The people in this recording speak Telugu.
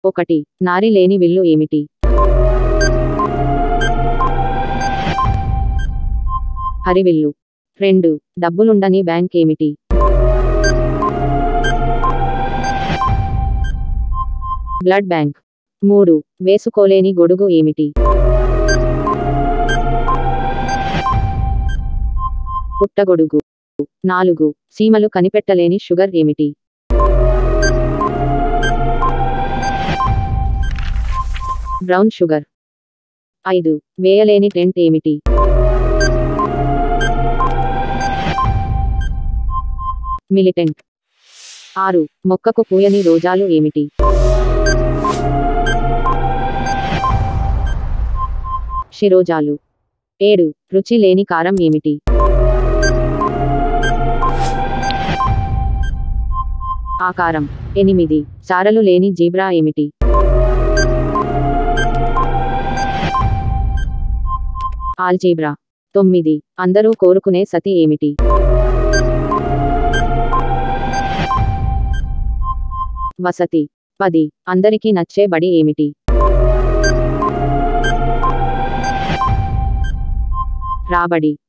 ఒకటి నారి లేని విల్లు ఏమిటి హరివిల్లు రెండు డబ్బులుండని బ్యాంక్ ఏమిటి బ్లడ్ బ్యాంక్ మూడు వేసుకోలేని గొడుగు ఏమిటి పుట్టగొడుగు నాలుగు సీమలు కనిపెట్టలేని షుగర్ ఏమిటి బ్రౌన్ షుగర్ ఐదు వేయలేని టెంట్ ఏమిటి మిలిటెంట్ ఆరు మొక్కకు పూయని రోజాలు ఏమిటి శిరోజాలు ఏడు రుచి లేని కారం ఏమిటి ఆకారం ఎనిమిది చారలు లేని జీబ్రా ఏమిటి ఆల్జీబ్రా తొమ్మిది అందరూ కోరుకునే సతి ఏమిటి వసతి పది అందరికీ నచ్చే బడి ఏమిటి రాబడి